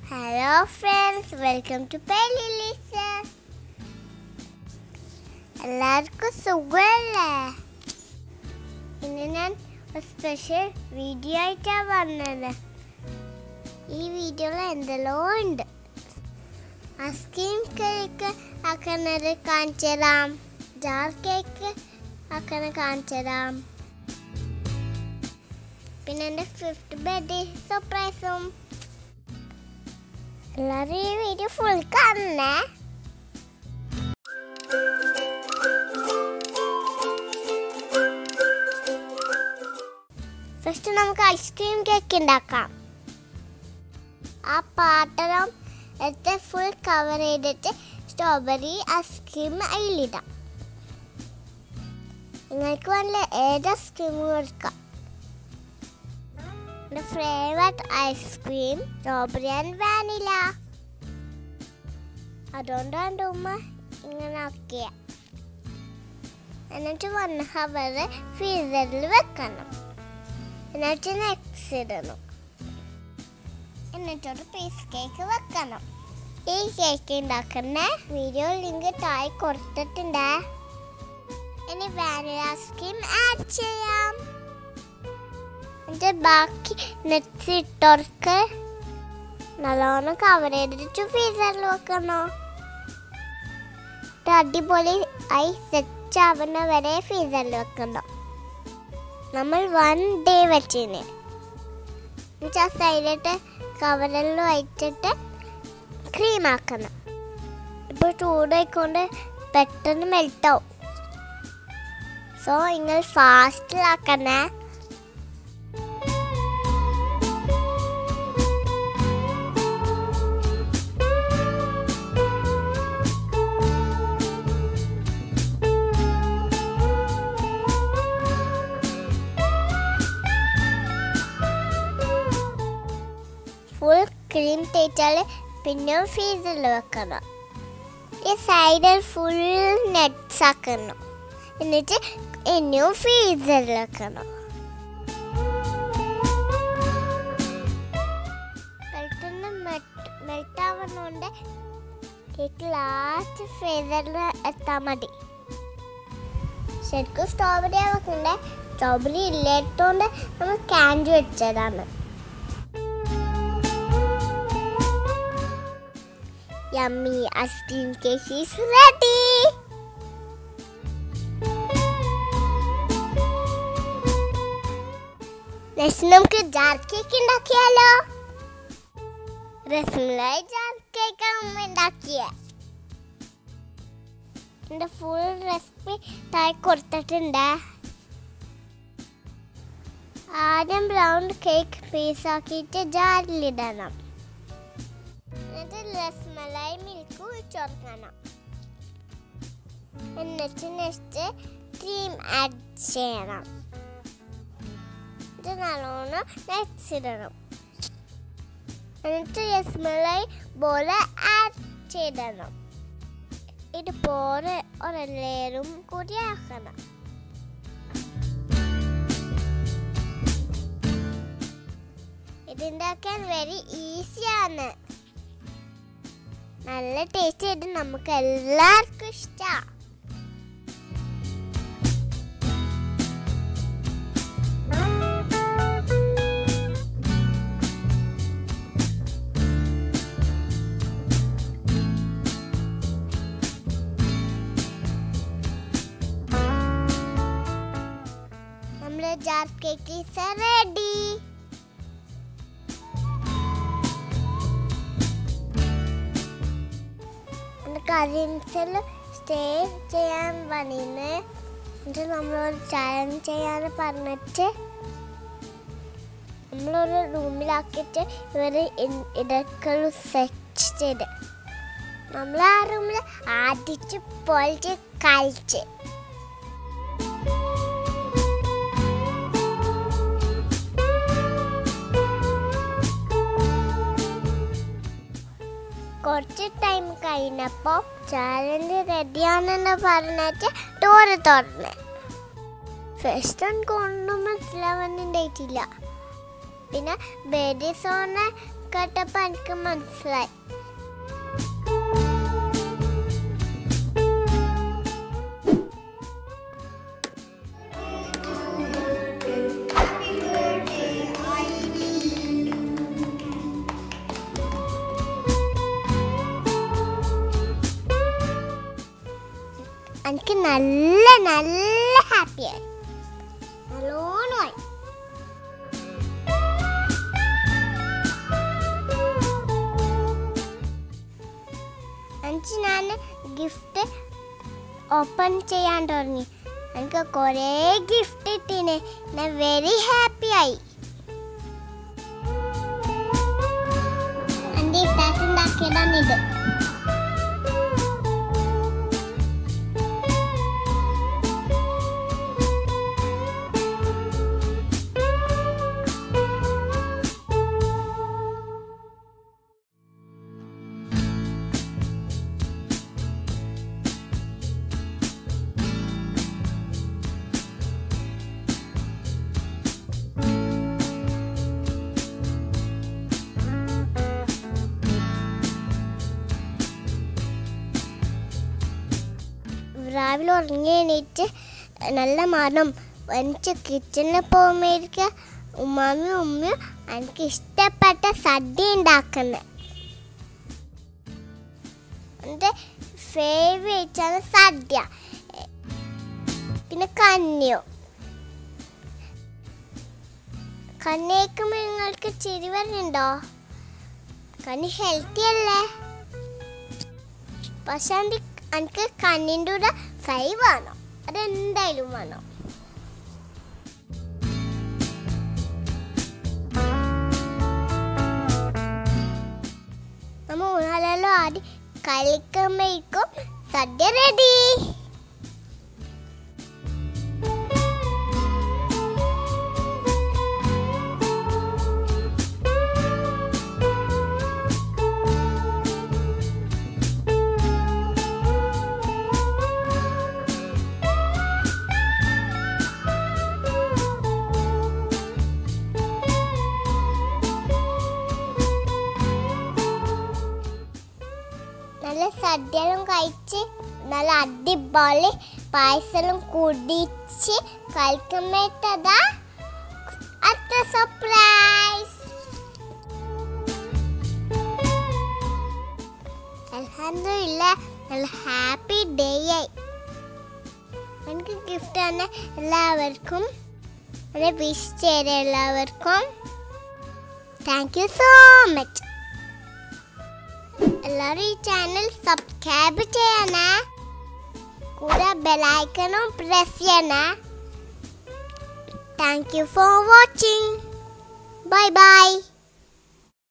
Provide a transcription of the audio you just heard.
Hello friends welcome to പെലിലിസസ് എല്ലാവർക്കും സുഖമല്ലേ ഇന്ന് ഞാൻ ഒരു സ്പെഷ്യൽ വീഡിയോ ആയിട്ടാണ് വന്നത് ഈ വീഡിയോയിൽ എന്തെല്ലോ ഉണ്ട് ഐസ്ക്രീം കേക്ക് ആക്കുന്നത് കാണിച്ചു തരാം ജാർ കേക്ക് ആക്കുന്നത് കാണിച്ചു തരാം പിന്നെ എൻ്റെ ഫിഫ്ത്ത് ബർത്ത്ഡേ സർപ്രൈസും എല്ലാവരും ഈ വീഡിയോ ഫുൾ കാണണേ ഫസ്റ്റ് നമുക്ക് ഐസ്ക്രീം കേക്ക് ഉണ്ടാക്കാം ആ പാത്രം എടുത്ത് ഫുൾ കവർ ചെയ്തിട്ട് സ്ട്രോബെറി ഐസ്ക്രീം അതിലിടാം നിങ്ങൾക്ക് വേണ്ട ഏത് ഐസ്ക്രീം കൊടുക്കാം The flavored ice cream, strawberry and vanilla. അതുകൊണ്ടാണ് ഉമ്മ ഇങ്ങനെ ആക്കിയ എന്നിട്ട് വൺ ഹവർ ഫ്രീസറിൽ വെക്കണം എന്നിട്ട് നെക്സ്റ്റ് ഇടണം എന്നിട്ടൊരു പീസ് കേക്ക് വെക്കണം ഈ കേക്ക് ഉണ്ടാക്കുന്ന വീഡിയോ ലിങ്ക് താഴെ കൊടുത്തിട്ടുണ്ട് ഇനി വാനില ഐസ്ക്രീം ആഡ് ചെയ്യാം എന്നിട്ട് ബാക്കി നെറ്റ്സ് ഇട്ടോർക്ക് നല്ലോണം കവർ ചെയ്തിട്ട് ഫ്രീസറിൽ വെക്കണോ ഇത് അടിപൊളി ആയി സെറ്റ് ആവുന്ന വരെ ഫ്രീസറിൽ വെക്കണം നമ്മൾ വൺ ഡേ വെച്ചിന് എന്നിട്ട് ആ സൈഡിട്ട് കവറിൽ വെച്ചിട്ട് ക്രീം ആക്കണം ഇപ്പോൾ ചൂടായിക്കൊണ്ട് പെട്ടെന്ന് മെൽട്ടാവും സോ നിങ്ങൾ ഫാസ്റ്റിലാക്കണേ ഫുൾ ക്രീം തേച്ചാൽ പിന്നെ ഫ്രീസറിൽ വെക്കണം ഈ സൈഡിൽ ഫുൾ നെറ്റ്സ് ആക്കണം എന്നിട്ട് ഇനിയും ഫ്രീസറിൽ വെക്കണം പെട്ടെന്ന് മെൽറ്റ് ആവുന്നതുകൊണ്ട് കേക്ക് ലാസ്റ്റ് ഫ്രീസറിൽ എത്താൻ മതി ശരിക്കും സ്ട്രോബെറി വെക്കണ്ടേ സ്ട്രോബെറി ഇല്ലാത്തതുകൊണ്ട് നമ്മൾ ക്യാൻഡി വെച്ചതാണ് Yummy ice cream cake is ready. Next നമുക്ക് ജാർ കേക്ക് ഉണ്ടാക്കിയാലോ രസമലായി ജാർ കേക്ക് അമ്മ ഉണ്ടാക്കിയ എൻ്റെ ഫുൾ റെസിപ്പി താഴെ കൊടുത്തിട്ടുണ്ട് ആദ്യം ബ്രൗൺ കേക്ക് പീസാക്കിയിട്ട് ജാറിലിടണം എന്നിട്ട് രസ്മലായി മിൽക്ക് ഒഴിച്ചുകൊടുക്കണം എന്നിട്ട് നെക്സ്റ്റ് ക്രീം ആഡ് ചെയ്യണം ഇത് നല്ലോണം നെക്സ് ഇടണം എന്നിട്ട് രസ്മലായി പോലെ ആഡ് ചെയ്യണം ഇതുപോലെ ഒരു ലെയറും കൂടി ആക്കണം ഇതുണ്ടാക്കാൻ വെരി ഈസിയാണ് നല്ല ടേസ്റ്റ് ആയിട്ട് നമുക്ക് എല്ലാവർക്കും ഇഷ്ടമാണ് നമ്മുടെ ജാർ കേക്ക് റെഡി കസിൻസിൽ സ്റ്റേ ചെയ്യാൻ പണിന്ന് എന്നിട്ട് നമ്മളൊരു ചാലഞ്ച് ചെയ്യാൻ പറഞ്ഞിട്ട് നമ്മളൊരു റൂമിലാക്കിയിട്ട് ഇവർ ഇടയ്ക്കുള്ള സെറ്റ് ചെയ്ത് നമ്മൾ ആ റൂമിൽ ആദ്യച്ച് പൊളിച്ച് കളിച്ച് കുറച്ച് ടൈം കഴിഞ്ഞപ്പോൾ ചാലഞ്ച് റെഡിയാണെന്ന് പറഞ്ഞിട്ട് ഡോറ് തുറന്ന് ഫസ്റ്റ് എനിക്ക് ഒന്നും മനസ്സിലാവുന്നുണ്ടായിട്ടില്ല പിന്നെ ബേഡി സോണ് കേട്ടപ്പോൾ എനിക്ക് മനസ്സിലായി എനിക്ക് നല്ല നല്ല ഹാപ്പിയായി നല്ലോണമായി എനിക്ക് ഞാൻ ഗിഫ്റ്റ് ഓപ്പൺ ചെയ്യാൻ തുടങ്ങി എനിക്ക് കുറേ ഗിഫ്റ്റ് കിട്ടീനെ ഞാൻ വെരി ഹാപ്പി ആയി എൻ്റെ ഇത്താക്കുണ്ടാക്കിയതാണ് ഇത് രാവിലെ ഉറങ്ങി എണീറ്റ് നല്ല മണം എനിക്ക് കിച്ചണിൽ പോകുമ്പോഴേക്ക് ഉമ്മാമിയും ഉമ്മയും എനിക്ക് ഇഷ്ടപ്പെട്ട സദ്യ ഉണ്ടാക്കുന്നത് എൻ്റെ ഫേവറേറ്റ് ആണ് സദ്യ പിന്നെ കഞ്ഞിയോ കഞ്ഞിയേക്കുമ്പോൾ നിങ്ങൾക്ക് ചിരി വരുന്നുണ്ടോ കഞ്ഞി ഹെൽത്തി അല്ലേ പക്ഷെ എൻ്റെ എനിക്ക് കണ്ണിൻ്റെ കൂടെ ഫ്രൈ വേണം അതെന്തായാലും വേണം നമ്മ ഊണാലോ ആദ്യം കളിക്കുമ്പോഴേക്കും സദ്യ റെഡി നല്ല സദ്യയും കഴിച്ച് നല്ല അടിപൊളി പായസം കുടിച്ച് കളിക്കുമ്പോഴത്തതാ അടുത്ത സർപ്രൈസ് അൽഹംദുലില്ല നല്ല ഹാപ്പി ഡേ ആയി എനിക്ക് ഗിഫ്റ്റ് തന്നെ എല്ലാവർക്കും എന്നെ വിഷ് ചെയ്ത എല്ലാവർക്കും താങ്ക് യു സോ മച്ച് എല്ലാവരും ഈ ചാനൽ സബ്സ്ക്രൈബ് ചെയ്യണേ കൂടെ ബെലൈക്കണും പ്രസ് ചെയ്യണേ thank you for watching bye by